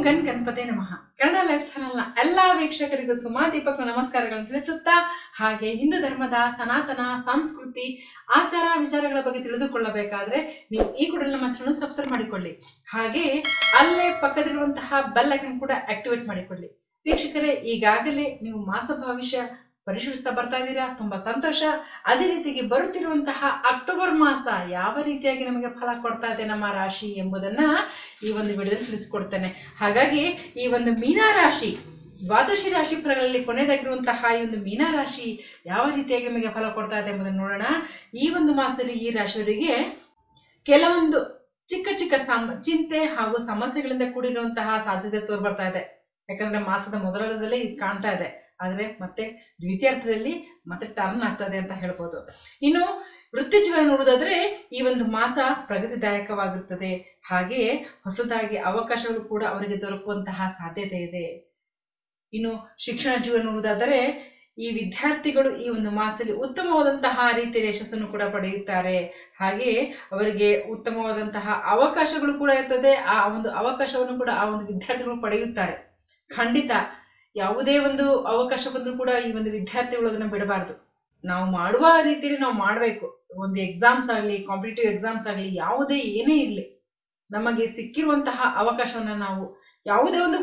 gun Ganapati ನಮಃ Kannada life ಚಾನೆಲ್ನ ಎಲ್ಲಾ ವೀಕ್ಷಕರಿಗೂ ಸುಮಾ ದೀಪಕ್ ನಮಸ್ಕಾರಗಳನ್ನು ತಿಳಿಸುತ್ತಾ ಹಾಗೆ ಹಿಂದೂ ಧರ್ಮದ ಸನಾತನ ಸಂಸ್ಕೃತಿ ಆಚಾರ ವಿಚಾರಗಳ ಬಗ್ಗೆ ತಿಳಿದುಕೊಳ್ಳಬೇಕಾದ್ರೆ ನೀವು ಈ ಕೂಡ ನಮ್ಮ ಚಾನಲ್ ಸಬ್ಸ್ಕ್ರೈಬ್ ಮಾಡಿಕೊಳ್ಳಿ ಹಾಗೆ ಅಲ್ಲೇ ಪಕ್ಕದಲ್ಲಿರುವಂತಹ ಬೆಲ್ ಐಕನ್ ಕೂಡ ಆಕ್ಟಿವೇಟ್ ಮಾಡಿಕೊಳ್ಳಿ ವೀಕ್ಷಕರೇ ಈಗಾಗಲೇ ನೀವು ಮಾಸ ಭವಿಷ್ಯ ಪರಿಶೀಲಿಸ್ತಾ ಬರ್ತಾ ಇದ್ದೀರಾ ತುಂಬಾ ಸಂತೋಷ ಅದೇ ರೀತಿಗೆ ಬರುತ್ತಿರುವಂತಹ ಅಕ್ಟೋಬರ್ ಮಾಸ ಯಾವ ರೀತಿಯಾಗಿ ನಮಗೆ ಫಲ ಕೊಡ್ತಾ ಇದೆ ನಮ್ಮ ರಾಶಿ ಎಂಬುದನ್ನ ಈ ಒಂದು ವಿಡಿಯೋದಲ್ಲಿ ತಿಳಿಸಿಕೊಡ್ತೇನೆ ಹಾಗಾಗಿ ಈ ಒಂದು ಮೀನಾ ರಾಶಿ ದ್ವಾದಶಿ ರಾಶಿ ಫಲಗಳಲ್ಲಿ ಕೊನೆಯದಾಗಿರುವಂತಹ ಈ ಒಂದು ಮೀನಾ ರಾಶಿ ಯಾವ ರೀತಿಯಾಗಿ ನಮಗೆ ಫಲ ಕೊಡ್ತಾ ಇದೆ ಎಂಬುದನ್ನು ನೋಡೋಣ ಈ ಒಂದು ಮಾಸದಲ್ಲಿ ಈ ರಾಶಿಯವರಿಗೆ ಕೆಲವೊಂದು ಚಿಕ್ಕ ಚಿಕ್ಕ ಸಮ ಚಿಂತೆ ಹಾಗೂ ಸಮಸ್ಯೆಗಳಿಂದ ಕೂಡಿರುವಂತಹ ಸಾಧ್ಯತೆ ತೋರ್ ಬರ್ತಾ ಇದೆ ಯಾಕಂದ್ರೆ ಮಾಸದ ಮೊದಲದಲ್ಲಿ ಇದು ಕಾಣ್ತಾ ಇದೆ ಆದರೆ ಮತ್ತೆ ದ್ವಿತೀಯಾರ್ಥದಲ್ಲಿ ಮತ್ತೆ ಟರ್ನ್ ಆಗ್ತದೆ ಅಂತ ಹೇಳ್ಬೋದು ಇನ್ನು ವೃತ್ತಿ ಜೀವನ ನೋಡೋದಾದ್ರೆ ಈ ಒಂದು ಮಾಸ ಪ್ರಗತಿದಾಯಕವಾಗಿರುತ್ತದೆ ಹಾಗೆಯೇ ಹೊಸದಾಗಿ ಅವಕಾಶಗಳು ಕೂಡ ಅವರಿಗೆ ದೊರಕುವಂತಹ ಸಾಧ್ಯತೆ ಇದೆ ಇನ್ನು ಶಿಕ್ಷಣ ಜೀವನ ನೋಡುವುದಾದರೆ ಈ ವಿದ್ಯಾರ್ಥಿಗಳು ಈ ಒಂದು ಮಾಸದಲ್ಲಿ ಉತ್ತಮವಾದಂತಹ ರೀತಿಯಲ್ಲಿ ಯಶಸ್ಸನ್ನು ಕೂಡ ಪಡೆಯುತ್ತಾರೆ ಹಾಗೆಯೇ ಅವರಿಗೆ ಉತ್ತಮವಾದಂತಹ ಅವಕಾಶಗಳು ಕೂಡ ಇರ್ತದೆ ಆ ಒಂದು ಅವಕಾಶವನ್ನು ಕೂಡ ಆ ಒಂದು ವಿದ್ಯಾರ್ಥಿಗಳು ಪಡೆಯುತ್ತಾರೆ ಖಂಡಿತ ಯಾವುದೇ ಒಂದು ಅವಕಾಶ ಬಂದರೂ ಕೂಡ ಈ ಒಂದು ವಿದ್ಯಾರ್ಥಿಗಳು ಅದನ್ನು ಬಿಡಬಾರ್ದು ನಾವು ಮಾಡುವ ರೀತಿಯಲ್ಲಿ ನಾವು ಮಾಡಬೇಕು ಒಂದು ಎಕ್ಸಾಮ್ಸ್ ಆಗಲಿ ಕಾಂಪಿಟೇಟಿವ್ ಎಕ್ಸಾಮ್ಸ್ ಆಗಲಿ ಯಾವುದೇ ಏನೇ ಇರಲಿ ನಮಗೆ ಸಿಕ್ಕಿರುವಂತಹ ಅವಕಾಶವನ್ನು ನಾವು ಯಾವುದೇ ಒಂದು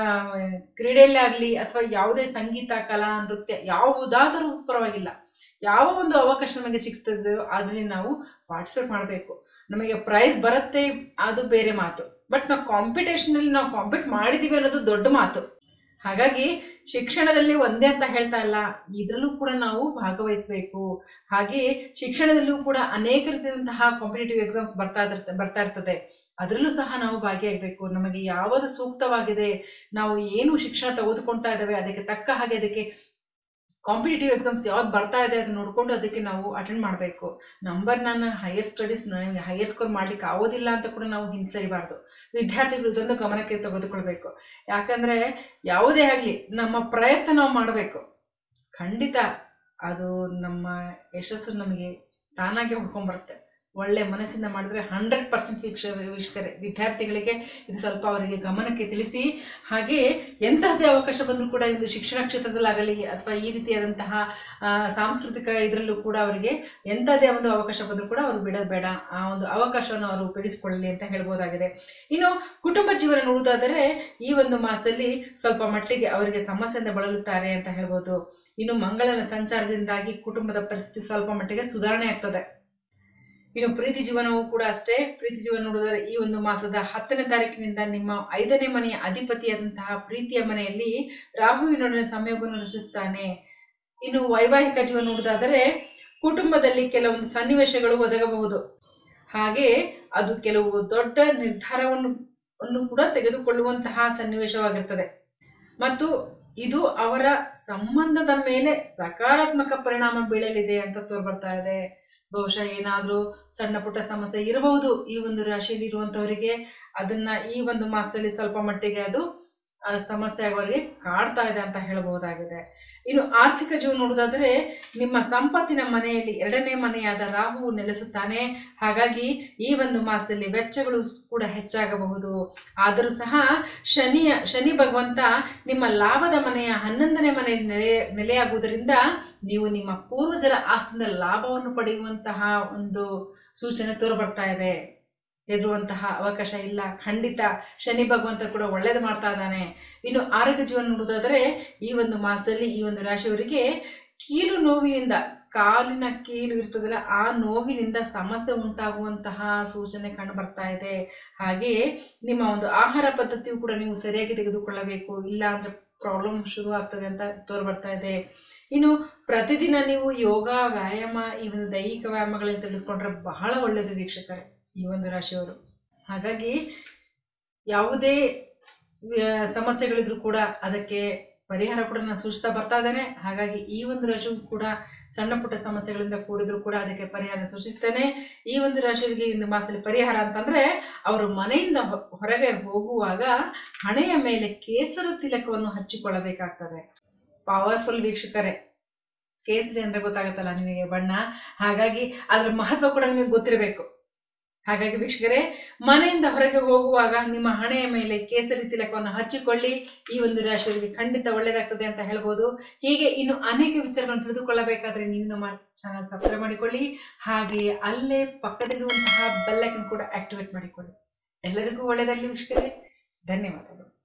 ಗ- ಕ್ರೀಡೆಯಲ್ಲೇ ಆಗಲಿ ಅಥವಾ ಯಾವುದೇ ಸಂಗೀತ ಕಲಾ ನೃತ್ಯ ಯಾವುದಾದರೂ ಪರವಾಗಿಲ್ಲ ಯಾವ ಒಂದು ಅವಕಾಶ ನಮಗೆ ಸಿಗ್ತದೋ ಅದರಲ್ಲಿ ನಾವು ಪಾರ್ಟಿಸಿಪೇಟ್ ಮಾಡಬೇಕು ನಮಗೆ ಪ್ರೈಸ್ ಬರುತ್ತೆ ಅದು ಬೇರೆ ಮಾತು ಬಟ್ ನಾವು ಕಾಂಪಿಟೇಷನಲ್ಲಿ ನಾವು ಕಾಂಪೀಟ್ ಮಾಡಿದ್ದೀವಿ ಅನ್ನೋದು ದೊಡ್ಡ ಮಾತು ಹಾಗಾಗಿ ಶಿಕ್ಷಣದಲ್ಲಿ ಒಂದೇ ಅಂತ ಹೇಳ್ತಾ ಇಲ್ಲ ಇದರಲ್ಲೂ ಕೂಡ ನಾವು ಭಾಗವಹಿಸಬೇಕು ಹಾಗೆ ಶಿಕ್ಷಣದಲ್ಲೂ ಕೂಡ ಅನೇಕ ರೀತಿಯಾದಂತಹ ಕಾಂಪಿಟೇಟಿವ್ ಎಕ್ಸಾಮ್ಸ್ ಬರ್ತಾ ಇರ್ತ ಬರ್ತಾ ಇರ್ತದೆ ಅದರಲ್ಲೂ ಸಹ ನಾವು ಭಾಗಿಯಾಗಬೇಕು ನಮಗೆ ಯಾವುದು ಸೂಕ್ತವಾಗಿದೆ ನಾವು ಏನು ಶಿಕ್ಷಣ ತೆಗೆದುಕೊಳ್ತಾ ಇದ್ದೇವೆ ಅದಕ್ಕೆ ತಕ್ಕ ಹಾಗೆ ಅದಕ್ಕೆ ಕಾಂಪಿಟೇಟಿವ್ ಎಕ್ಸಾಮ್ಸ್ ಯಾವ್ದು ಬರ್ತಾ ಇದೆ ಅದನ್ನ ನೋಡಿಕೊಂಡು ಅದಕ್ಕೆ ನಾವು ಅಟೆಂಡ್ ಮಾಡಬೇಕು ನಂಬರ್ ನಾನು ಹೈಯರ್ ಸ್ಟಡೀಸ್ ನನಗೆ ಹೈಯರ್ ಸ್ಕೋರ್ ಮಾಡ್ಲಿಕ್ಕೆ ಆಗೋದಿಲ್ಲ ಅಂತ ಕೂಡ ನಾವು ಹಿಂಸರಿಬಾರ್ದು ವಿದ್ಯಾರ್ಥಿಗಳು ಇದೊಂದು ಗಮನಕ್ಕೆ ತೆಗೆದುಕೊಳ್ಬೇಕು ಯಾಕಂದ್ರೆ ಯಾವುದೇ ಆಗಲಿ ನಮ್ಮ ಪ್ರಯತ್ನ ನಾವು ಮಾಡಬೇಕು ಖಂಡಿತ ಅದು ನಮ್ಮ ಯಶಸ್ಸು ನಮಗೆ ತಾನಾಗೆ ಹುಡ್ಕೊಂಡ್ಬರುತ್ತೆ ಒಳ್ಳೆ ಮನಸ್ಸಿಂದ ಮಾಡಿದ್ರೆ ಹಂಡ್ರೆಡ್ ಪರ್ಸೆಂಟ್ ವೀಕ್ಷ ವೀಕ್ಷಕರೇ ವಿದ್ಯಾರ್ಥಿಗಳಿಗೆ ಇದು ಸ್ವಲ್ಪ ಅವರಿಗೆ ಗಮನಕ್ಕೆ ತಿಳಿಸಿ ಹಾಗೆ ಎಂತಹದ್ದೇ ಅವಕಾಶ ಬಂದರೂ ಕೂಡ ಇದು ಶಿಕ್ಷಣ ಕ್ಷೇತ್ರದಲ್ಲಾಗಲಿ ಅಥವಾ ಈ ರೀತಿಯಾದಂತಹ ಆ, ಸಾಂಸ್ಕೃತಿಕ ಇದರಲ್ಲೂ ಕೂಡ ಅವರಿಗೆ ಎಂಥದೇ ಒಂದು ಅವಕಾಶ ಬಂದರೂ ಕೂಡ ಅವರು ಬಿಡೋದು ಬೇಡ ಆ ಒಂದು ಅವಕಾಶವನ್ನು ಅವರು ಉಪಯೋಗಿಸಿಕೊಳ್ಳಲಿ ಅಂತ ಹೇಳ್ಬೋದಾಗಿದೆ ಇನ್ನು ಕುಟುಂಬ ಜೀವನ ನೋಡುವುದಾದರೆ ಈ ಒಂದು ಮಾಸದಲ್ಲಿ ಸ್ವಲ್ಪ ಮಟ್ಟಿಗೆ ಅವರಿಗೆ ಸಮಸ್ಯೆಯಿಂದ ಬಳಲುತ್ತಾರೆ ಅಂತ ಹೇಳ್ಬೋದು ಇನ್ನು ಮಂಗಳನ ಸಂಚಾರದಿಂದಾಗಿ ಕುಟುಂಬದ ಪರಿಸ್ಥಿತಿ ಸ್ವಲ್ಪ ಮಟ್ಟಿಗೆ ಸುಧಾರಣೆ ಆಗ್ತದೆ ಇನ್ನು ಪ್ರೀತಿ ಜೀವನವೂ ಕೂಡ ಅಷ್ಟೇ ಪ್ರೀತಿ ಜೀವನ ನೋಡಿದರೆ ಈ ಒಂದು ಮಾಸದ ಹತ್ತನೇ ತಾರೀಕಿನಿಂದ ನಿಮ್ಮ ಐದನೇ ಮನೆಯ ಅಧಿಪತಿಯಾದಂತಹ ಪ್ರೀತಿಯ ಮನೆಯಲ್ಲಿ ರಾಹುವಿನೊಡನೆ ಸಂಯೋಗವನ್ನು ರಚಿಸುತ್ತಾನೆ ಇನ್ನು ವೈವಾಹಿಕ ಜೀವನ ನೋಡುವುದಾದರೆ ಕುಟುಂಬದಲ್ಲಿ ಕೆಲವೊಂದು ಸನ್ನಿವೇಶಗಳು ಒದಗಬಹುದು ಹಾಗೆ ಅದು ಕೆಲವು ದೊಡ್ಡ ನಿರ್ಧಾರವನ್ನು ಅನ್ನು ಕೂಡ ತೆಗೆದುಕೊಳ್ಳುವಂತಹ ಸನ್ನಿವೇಶವಾಗಿರ್ತದೆ ಮತ್ತು ಇದು ಅವರ ಸಂಬಂಧದ ಮೇಲೆ ಸಕಾರಾತ್ಮಕ ಪರಿಣಾಮ ಬೀಳಲಿದೆ ಅಂತ ತೋರ್ಬರ್ತಾ ಇದೆ ಬಹುಶಃ ಏನಾದರೂ ಸಣ್ಣ ಪುಟ್ಟ ಸಮಸ್ಯೆ ಇರಬಹುದು ಈ ಒಂದು ರಾಶಿಯಲ್ಲಿ ಇರುವಂತವರಿಗೆ ಅದನ್ನ ಈ ಒಂದು ಮಾಸದಲ್ಲಿ ಸ್ವಲ್ಪ ಮಟ್ಟಿಗೆ ಅದು ಆ, ಸಮಸ್ಯೆ ಆಗುವವರಿಗೆ ಕಾಡ್ತಾ ಇದೆ ಅಂತ ಹೇಳಬಹುದಾಗಿದೆ ಇನ್ನು ಆರ್ಥಿಕ ಜೀವನ ನೋಡೋದಾದ್ರೆ ನಿಮ್ಮ ಸಂಪತ್ತಿನ ಮನೆಯಲ್ಲಿ ಎರಡನೇ ಮನೆಯಾದ ರಾಹು ನೆಲೆಸುತ್ತಾನೆ ಹಾಗಾಗಿ ಈ ಒಂದು ಮಾಸದಲ್ಲಿ ವೆಚ್ಚಗಳು ಕೂಡ ಹೆಚ್ಚಾಗಬಹುದು ಆದರೂ ಸಹ ಶನಿಯ ಶನಿ ಭಗವಂತ ನಿಮ್ಮ ಲಾಭದ ಮನೆಯ ಹನ್ನೊಂದನೇ ಮನೆಯಲ್ಲಿ ನೆಲೆ ನೆಲೆಯಾಗುವುದರಿಂದ ನೀವು ನಿಮ್ಮ ಪೂರ್ವಜರ ಆಸ್ತಿಯಿಂದ ಲಾಭವನ್ನು ಪಡೆಯುವಂತಹ ಒಂದು ಸೂಚನೆ ತೋರ್ಬರ್ತಾ ಇದೆ ಹೆದರುವಂತಹ ಅವಕಾಶ ಇಲ್ಲ ಖಂಡಿತ ಶನಿ ಭಗವಂತ ಕೂಡ ಒಳ್ಳೇದು ಮಾಡ್ತಾ ಇದ್ದಾನೆ ಇನ್ನು ಆರೋಗ್ಯ ಜೀವನ ನೋಡೋದಾದರೆ ಈ ಒಂದು ಮಾಸದಲ್ಲಿ ಈ ಒಂದು ರಾಶಿಯವರಿಗೆ ಕೀಲು ನೋವಿನಿಂದ ಕಾಲಿನ ಕೀಲು ಇರ್ತದಲ್ಲ ಆ ನೋವಿನಿಂದ ಸಮಸ್ಯೆ ಉಂಟಾಗುವಂತಹ ಸೂಚನೆ ಕಂಡು ಬರ್ತಾ ಇದೆ ಹಾಗೆಯೇ ನಿಮ್ಮ ಒಂದು ಆಹಾರ ಪದ್ಧತಿಯು ಕೂಡ ನೀವು ಸರಿಯಾಗಿ ತೆಗೆದುಕೊಳ್ಳಬೇಕು ಇಲ್ಲ ಅಂದ್ರೆ ಪ್ರಾಬ್ಲಮ್ ಶುರು ಆಗ್ತದೆ ಅಂತ ತೋರ್ ಬರ್ತಾ ಇದೆ ಇನ್ನು ಪ್ರತಿದಿನ ನೀವು ಯೋಗ ವ್ಯಾಯಾಮ ಈ ಒಂದು ದೈಹಿಕ ವ್ಯಾಯಾಮಗಳನ್ನು ತಿಳಿಸ್ಕೊಂಡ್ರೆ ಬಹಳ ಒಳ್ಳೆಯದು ವೀಕ್ಷಕರೇ ಈ ಒಂದು ರಾಶಿಯವರು ಹಾಗಾಗಿ ಯಾವುದೇ ವ್ಯ- ಸಮಸ್ಯೆಗಳಿದ್ರು ಕೂಡ ಅದಕ್ಕೆ ಪರಿಹಾರ ಕೂಡ ನಾನು ಸೂಚಿಸ್ತಾ ಬರ್ತಾ ಇದ್ದೇನೆ ಹಾಗಾಗಿ ಈ ಒಂದು ರಾಶಿಯು ಕೂಡ ಸಣ್ಣ ಪುಟ್ಟ ಸಮಸ್ಯೆಗಳಿಂದ ಕೂಡಿದ್ರು ಕೂಡ ಅದಕ್ಕೆ ಪರಿಹಾರ ಸೂಚಿಸ್ತೇನೆ ಈ ಒಂದು ರಾಶಿಯವರಿಗೆ ಈ ಒಂದು ಮಾಸದಲ್ಲಿ ಪರಿಹಾರ ಅಂತಂದ್ರೆ ಅವರು ಮನೆಯಿಂದ ಹೊ- ಹೊರಗೆ ಹೋಗುವಾಗ ಹಣೆಯ ಮೇಲೆ ಕೇಸರ ತಿಲಕವನ್ನು ಹಚ್ಚಿಕೊಳ್ಳಬೇಕಾಗ್ತದೆ ಪವರ್ಫುಲ್ ವೀಕ್ಷಕರೇ ಕೇಸರಿ ಅಂದ್ರೆ ಗೊತ್ತಾಗತ್ತಲ್ಲ ನಿಮಗೆ ಬಣ್ಣ ಹಾಗಾಗಿ ಅದ್ರ ಮಹತ್ವ ಕೂಡ ನಿಮಗೆ ಗೊತ್ತಿರಬೇಕು ಹಾಗಾಗಿ ವೀಕ್ಷಕರೇ ಮನೆಯಿಂದ ಹೊರಗೆ ಹೋಗುವಾಗ ನಿಮ್ಮ ಹಣೆಯ ಮೇಲೆ ಕೇಸರಿ ತಿಲಕವನ್ನು ಹಚ್ಚಿಕೊಳ್ಳಿ ಈ ಒಂದು ರಾಶಿಯವರಿಗೆ ಖಂಡಿತ ಒಳ್ಳೆಯದಾಗ್ತದೆ ಅಂತ ಹೇಳ್ಬೋದು ಹೀಗೆ ಇನ್ನು ಅನೇಕ ವಿಚಾರಗಳನ್ನು ತಿಳಿದುಕೊಳ್ಳಬೇಕಾದ್ರೆ ನೀವು ನಮ್ಮ ಚಾನಲ್ ಸಬ್ಸ್ಕ್ರೈಬ್ ಮಾಡಿಕೊಳ್ಳಿ ಹಾಗೆಯೇ ಅಲ್ಲೇ ಪಕ್ಕದಲ್ಲಿರುವಂತಹ ಬೆಲ್ಲೈಕನ್ ಕೂಡ ಆಕ್ಟಿವೇಟ್ ಮಾಡಿಕೊಳ್ಳಿ ಎಲ್ಲರಿಗೂ ಒಳ್ಳೆಯದಾಗಲಿ ವೀಕ್ಷಕರೇ ಧನ್ಯವಾದಗಳು